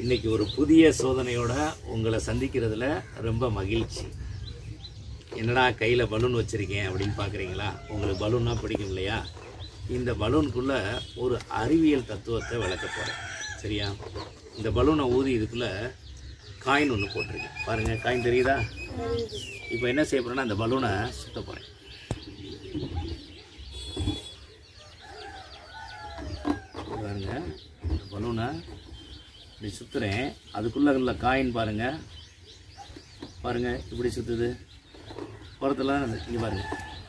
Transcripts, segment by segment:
இன்னைக்கு ஒரு புதிய சோதனையோட உங்களை சந்திக்கிறதுல ரொம்ப மகிழ்ச்சி என்னடா கையில் பலூன் வச்சுருக்கேன் அப்படின்னு பார்க்குறீங்களா உங்களுக்கு பலூன்னா பிடிக்கும் இல்லையா இந்த பலூனுக்குள்ளே ஒரு அறிவியல் தத்துவத்தை விளக்க போகிறேன் சரியா இந்த பலூனை ஊதி இதுக்குள்ளே காயின் ஒன்று போட்டிருக்கேன் பாருங்கள் காயின் தெரியுதா இப்போ என்ன செய்ய போகிறேன்னா அந்த பலூனை சுத்த போகிறேன் பாருங்க இந்த பலூனை இப்படி சுற்றுறேன் அதுக்குள்ளே உள்ள காயின் பாருங்க பாருங்க இப்படி சுற்றுது புறத்தில் இங்கே பாருங்க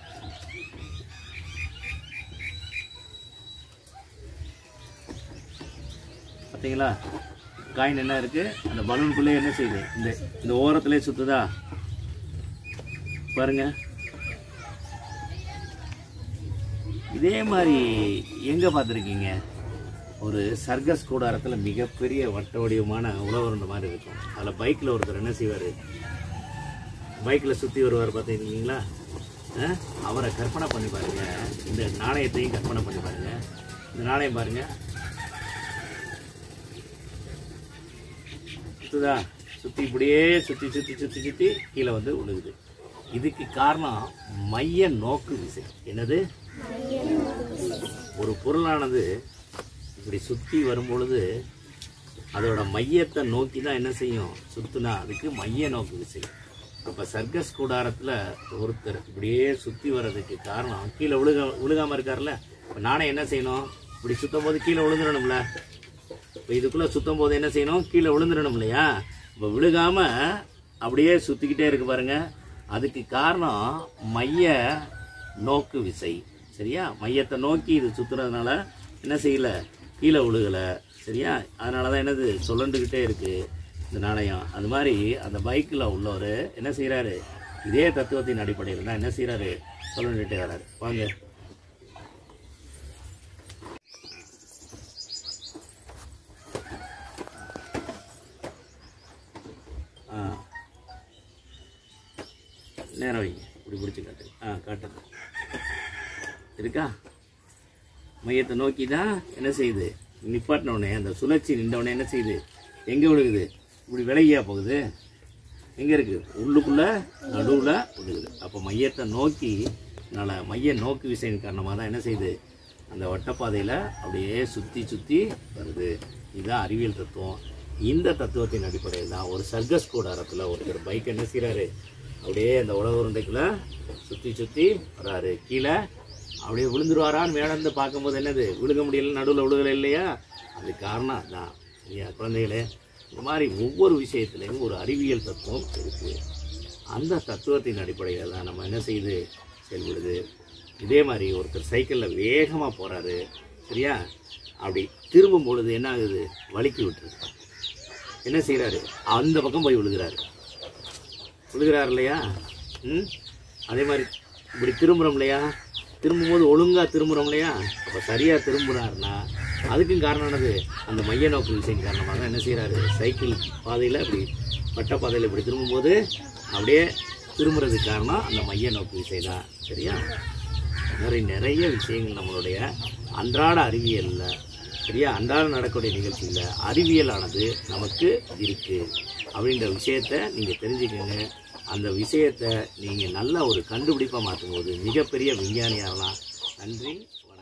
பார்த்தீங்களா காயின் என்ன இருக்கு அந்த பலூனுக்குள்ளே என்ன செய்யுது இந்த இந்த ஓரத்திலே சுற்றுதா பாருங்க இதே மாதிரி எங்கே பார்த்துருக்கீங்க ஒரு சர்க்கஸ் கூடாரத்தில் மிகப்பெரிய வட்ட வடிவமான உழவருண்ட மாதிரி இருக்கும் அதில் பைக்கில் ஒருத்தர் என்ன செய்வார் பைக்கில் சுற்றி வருவார் பார்த்துருக்கீங்களா அவரை கற்பனை பண்ணி பாருங்க இந்த நாணயத்தையும் கற்பனை பண்ணி பாருங்க இந்த நாணயம் பாருங்க சுற்றுதா சுற்றி இப்படியே சுற்றி சுற்றி சுற்றி சுற்றி கீழே வந்து விழுகுது இதுக்கு காரணம் மைய நோக்கு விசை என்னது ஒரு பொருளானது இப்படி சுற்றி வரும்பொழுது அதோட மையத்தை நோக்கி தான் என்ன செய்யும் சுற்றுனா அதுக்கு மைய நோக்கு விசை அப்போ சர்க்கஸ் கூடாரத்தில் ஒருத்தர் இப்படியே சுற்றி வர்றதுக்கு காரணம் கீழே விழுக விழுகாமல் இருக்கார்ல இப்போ நானே என்ன செய்யணும் இப்படி சுற்றும் போது கீழே விழுந்துடணும்ல இப்போ இதுக்குள்ளே சுற்றும் போது என்ன செய்யணும் கீழே விழுந்துடணும் இல்லையா இப்போ விழுகாமல் அப்படியே சுற்றிக்கிட்டே இருக்கு பாருங்க அதுக்கு காரணம் மைய நோக்கு விசை சரியா மையத்தை நோக்கி இது சுற்றுறதுனால என்ன செய்யல கீழே விழுகலை சரியா அதனால தான் என்னது சுழண்டுக்கிட்டே இருக்குது இந்த நாணயம் அது மாதிரி அந்த பைக்கில் உள்ளவர் என்ன செய்கிறாரு இதே தத்துவத்தின் அடிப்படையில் தான் என்ன செய்கிறாரு சுழண்டுகிட்டே வராரு வாங்க ஆ நேரம் வைங்க இப்படி பிடிச்சி காட்டு ஆ காட்டுங்க இருக்கா மையத்தை நோக்கி தான் என்ன செய்யுது நிப்பாட்டின உடனே அந்த சுழற்சி நின்ற உடனே என்ன செய்யுது எங்கே விழுகுது இப்படி விலகியா போகுது எங்கே இருக்குது உள்ளுக்குள்ளே நடுவில் விழுகுது அப்போ மையத்தை நோக்கி அதனால் மைய நோக்கு விசையின் காரணமாக தான் என்ன செய்யுது அந்த வட்டப்பாதையில் அப்படியே சுற்றி சுற்றி வருது இதுதான் அறிவியல் தத்துவம் இந்த தத்துவத்தின் அடிப்படையில் தான் ஒரு சர்க்கஸ் கூடாரத்தில் ஒருத்தர் பைக் என்ன செய்கிறாரு அப்படியே அந்த உலக உருண்டைக்குள்ளே சுற்றி சுற்றி வராரு கீழே அப்படியே விழுந்துருவாரான்னு மேலே இருந்து பார்க்கும்போது என்னது விழுக முடியல நடுவில் விழுகலை இல்லையா அது காரணம் அதான் இல்லையா குழந்தைகளே இந்த மாதிரி ஒவ்வொரு விஷயத்துலையும் ஒரு அறிவியல் தத்துவம் இருக்குது அந்த தத்துவத்தின் அடிப்படையில் தான் நம்ம என்ன செய்யுது செயல்படுது இதே மாதிரி ஒருத்தர் சைக்கிளில் வேகமாக போகிறாரு சரியா அப்படி திரும்பும் பொழுது என்ன ஆகுது வலிக்கி விட்டுருது என்ன செய்கிறாரு அந்த பக்கம் போய் விழுகிறாரு விழுகிறார் இல்லையா ம் அதே மாதிரி இப்படி திரும்புகிறோம் இல்லையா திரும்பும்போது ஒழுங்காக திரும்புகிறோம் இல்லையா அப்போ சரியாக திரும்புகிறாருன்னா அதுக்கும் காரணம் என்னது அந்த மைய நோக்கு விஷயம் காரணமாக தான் என்ன செய்கிறாரு சைக்கிள் பாதையில் இப்படி வட்ட பாதையில் இப்படி திரும்பும்போது அப்படியே திரும்புறதுக்கு காரணம் அந்த மைய நோக்கு விசை தான் சரியா இந்த மாதிரி நிறைய விஷயங்கள் நம்மளுடைய அன்றாட அறிவியலில் சரியா அன்றாட நடக்கக்கூடிய நிகழ்ச்சியில் அறிவியலானது நமக்கு இருக்கு அப்படின்ற விஷயத்த நீங்கள் தெரிஞ்சுக்கங்க அந்த விஷயத்தை நீங்கள் நல்ல ஒரு கண்டுபிடிப்பாக மாற்றும் போது மிகப்பெரிய விஞ்ஞானியாகலாம் நன்றி